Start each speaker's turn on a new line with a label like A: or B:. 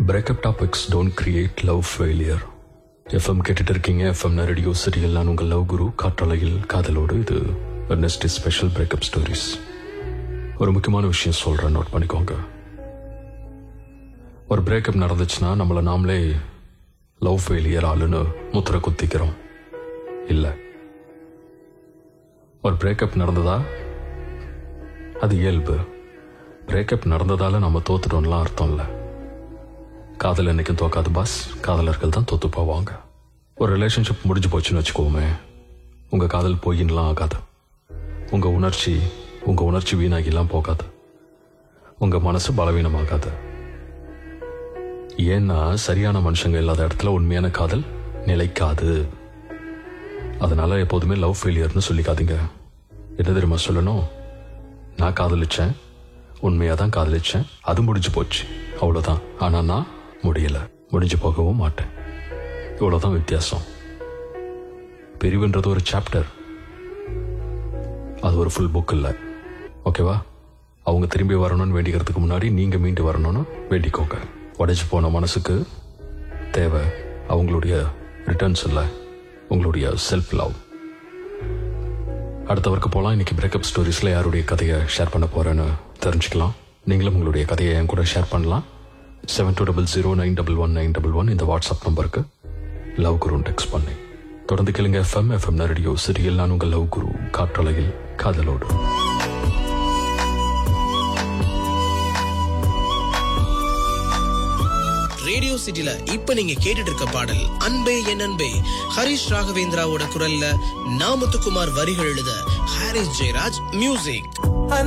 A: breakup topics don't create love failure FM கேட்டுட்டு இருக்கீங்க FM radio serial நான் உங்கள் லவ் குரு காற்றலையில் காதலோடு இது நெக்ஸ்ட் ஸ்பெஷல் பிரேக்கப் ஸ்டோரிஸ் ஒரு முக்கியமான விஷயம் சொல்கிறேன் நோட் பண்ணிக்கோங்க ஒரு பிரேக்கப் நடந்துச்சுன்னா நம்மளை நாமளே லவ் ஃபெயிலியர் ஆளுன்னு முத்திரை குத்திக்கிறோம் இல்லை ஒரு பிரேக்கப் நடந்ததா அது இயல்பு பிரேக்கப் நடந்ததால நம்ம தோத்துட்டோம்லாம் அர்த்தம் இல்லை காதல் என்னைக்கும் தோக்காது பாஸ் காதலர்கள் தான் தோத்து போவாங்க ஒரு ரிலேஷன்ஷிப் முடிஞ்சு போச்சுன்னு வச்சுக்கோமே உங்க காதல் போயின்லாம் ஆகாது உங்க உணர்ச்சி உங்க உணர்ச்சி வீணாகிலாம் போகாது உங்க மனசு பலவீனமாகாது ஏன்னா சரியான மனுஷங்க இல்லாத இடத்துல உண்மையான காதல் நிலைக்காது அதனால எப்போதுமே லவ் ஃபெயிலியர்னு சொல்லிக்காதீங்க என்ன தெரியுமா சொல்லணும் நான் காதலிச்சேன் உண்மையாக தான் காதலிச்சேன் அது முடிஞ்சு போச்சு அவ்வளோதான் ஆனால் நான் முடியல முடிஞ்சு போகவும் மாட்டேன் இவ்வளோதான் வித்தியாசம் பிரிவுன்றது ஒரு சாப்டர் அது ஒரு ஃபுல் புக் இல்லை ஓகேவா அவங்க திரும்பி வரணும்னு வேண்டிக்கிறதுக்கு முன்னாடி நீங்கள் மீண்டு வரணும்னு வேண்டிக்கோங்க உடைச்சு போன மனசுக்கு தேவை அவங்களுடைய ரிட்டர்ன்ஸ் இல்லை உங்களுடைய செல்ஃப் லவ் அடுத்தவருக்கு போகலாம் இன்னைக்கு பிரேக்கப் ஸ்டோரிஸில் யாருடைய கதையை ஷேர் பண்ண போகிறேன்னு தெரிஞ்சுக்கலாம் நீங்களும் உங்களுடைய கதையை என் கூட ஷேர் பண்ணலாம் seven two double zero nine double one nine double one இந்த வாட்ஸ்அப் நம்பருக்கு லவ் குருன்னு டெக்ஸ்ட் பண்ணி தொடர்ந்து கேளுங்க எஃப்எம் எஃப்எம் ரேடியோ சிறியில் நான் உங்கள் லவ் குரு காற்றலையில் காதலோடு
B: ரேடியோ சிட்டில இப்ப நீங்க கேட்டுட்டு இருக்க பாடல் அன்பே என் அன்பே ஹரிஷ் ராகவேந்திராவோட குரல்ல நாமத்துக்குமார் வரிகள் எழுத ஹாரிஸ் ஜெயராஜ் மியூசிக்